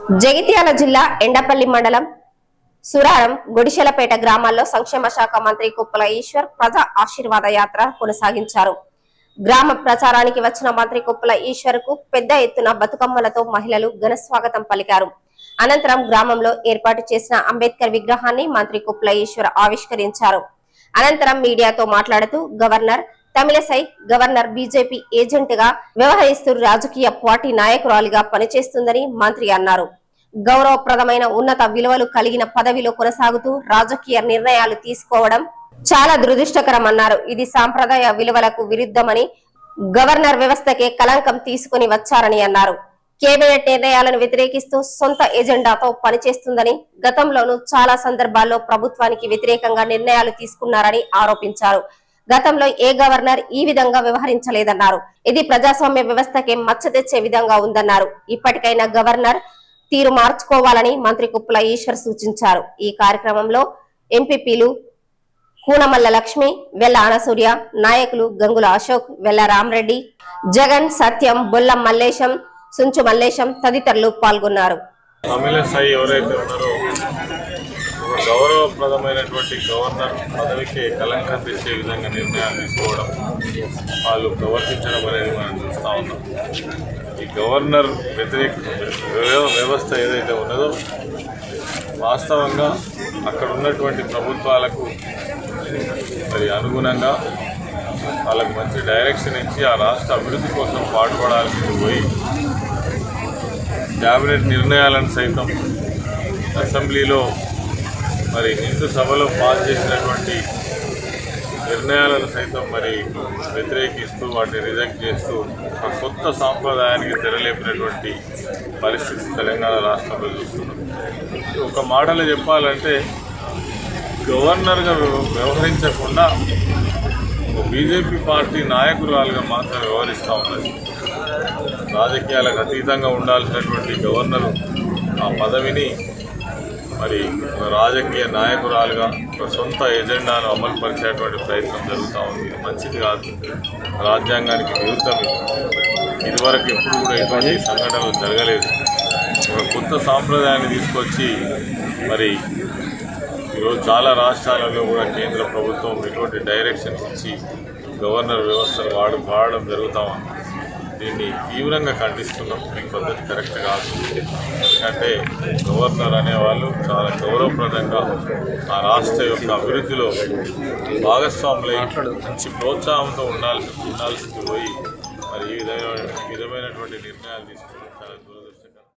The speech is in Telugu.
జగిత్యాల జిల్లా ఎండపల్లి మండలం సురారం గుడిశెలపేట గ్రామాల్లో సంక్షేమ శాఖ మంత్రి కుప్పల ఈశ్వర్ ప్రజా ఆశీర్వాద యాత్ర కొనసాగించారు గ్రామ ప్రచారానికి వచ్చిన మంత్రి కుప్పల ఈశ్వర్ కు పెద్ద ఎత్తున బతుకమ్మలతో మహిళలు ఘన స్వాగతం పలికారు అనంతరం గ్రామంలో ఏర్పాటు చేసిన అంబేద్కర్ విగ్రహాన్ని మంత్రి కుప్పల ఈశ్వర్ ఆవిష్కరించారు అనంతరం మీడియాతో మాట్లాడుతూ governor Tamilisai governor BJP agent గా వ్యవహరిస్తూ రాజకీయ పార్టీ నాయకురాలిగా పనిచేస్తుందని మంత్రి అన్నారు గౌరవప్రదమైన ఉన్నత విలువలు కలిగిన పదవిలో కొనసాగుతూ రాజకీయ నిర్ణయాలు తీసుకోవడం చాలా దురదృష్టకరమన్నారు ఇది సాంప్రదాయ విలువలకు విరుద్ధమని గవర్నర్ వ్యవస్థకే కలంకం తీసుకుని వచ్చారని అన్నారు కేబినెట్ నిర్ణయాలను వ్యతిరేకిస్తూ సొంత ఎజెండాతో పనిచేస్తుందని గతంలోనూ చాలా సందర్భాల్లో ప్రభుత్వానికి వ్యతిరేకంగా నిర్ణయాలు తీసుకున్నారని ఆరోపించారు గతంలో ఏ గవర్నర్ ఈ విధంగా వ్యవహరించలేదన్నారు ఇది ప్రజాస్వామ్య వ్యవస్థకే మచ్చ తెచ్చే విధంగా ఉందన్నారు ఇప్పటికైనా గవర్నర్ తీరు మార్చుకోవాలని మంత్రి కుప్పల ఈశ్వర్ సూచించారు ఈ కార్యక్రమంలో ఎంపీపీలు కూనమల్ల లక్ష్మి వెల్ల అనసూర్య నాయకులు గంగుల అశోక్ వెల్ల రామరెడ్డి జగన్ సత్యం బొల్లం మల్లేశం సుంచు మల్లేశం తదితరులు పాల్గొన్నారు తమిళ సాయి ఎవరైతే ఉన్నారో ఒక గౌరవప్రదమైనటువంటి గవర్నర్ పదవికి కలంకం తెచ్చే విధంగా నిర్ణయాలు తీసుకోవడం వాళ్ళు ప్రవర్తించడం అనేది మనం చూస్తూ ఉన్నాం ఈ గవర్నర్ వ్యతిరేక వ్యవ- వ్యవస్థ ఏదైతే ఉన్నదో వాస్తవంగా అక్కడ ఉన్నటువంటి ప్రభుత్వాలకు మరి అనుగుణంగా వాళ్ళకు మంచి డైరెక్షన్ ఇచ్చి ఆ రాష్ట్ర అభివృద్ధి కోసం పాటుపడాల్సింది పోయి క్యాబినెట్ నిర్ణయాలను సైతం అసెంబ్లీలో మరి హిందూ సభలో పాస్ చేసినటువంటి నిర్ణయాలను సైతం మరి వ్యతిరేకిస్తూ వాటిని రిజెక్ట్ చేస్తూ ఒక కొత్త సాంప్రదాయానికి తెరలేపినటువంటి పరిస్థితి తెలంగాణ రాష్ట్రంలో చూస్తున్నాం ఒక మాటలో చెప్పాలంటే గవర్నర్గా వ్యవ- వ్యవహరించకుండా ఒక బీజేపీ పార్టీ నాయకురాలుగా మాత్రం వ్యవహరిస్తూ ఉన్నది రాజకీయాలకు అతీతంగా ఉండాల్సినటువంటి గవర్నరు ఆ పదవిని మరి ఒక రాజకీయ నాయకురాలుగా ఒక సొంత ఎజెండాను అమలు పరిచేటువంటి ప్రయత్నం జరుగుతూ ఉంది ఇది మంచిది కాదు రాజ్యాంగానికి విరుద్ధం ఇది ఇదివరకు ఎప్పుడు కూడా ఎటువంటి సంఘటనలు జరగలేదు ఒక కొత్త సాంప్రదాయాన్ని తీసుకొచ్చి మరి ఈరోజు చాలా రాష్ట్రాలలో కూడా కేంద్ర ప్రభుత్వం ఎటువంటి డైరెక్షన్ ఇచ్చి గవర్నర్ వ్యవస్థను వాడు వాడడం జరుగుతూ ఉంది దీన్ని తీవ్రంగా ఖండిస్తున్నాం ఈ పద్ధతి కరెక్ట్ కాదు ఎందుకంటే గవర్నర్ అనేవాళ్ళు చాలా గౌరవప్రదంగా ఆ రాష్ట్ర యొక్క అభివృద్ధిలో భాగస్వాములై మంచి ప్రోత్సాహంతో ఉండాల్సి ఉండాల్సింది పోయి మరి ఈ విధమైన ఈ విధమైనటువంటి నిర్ణయాలు తీసుకుంటారు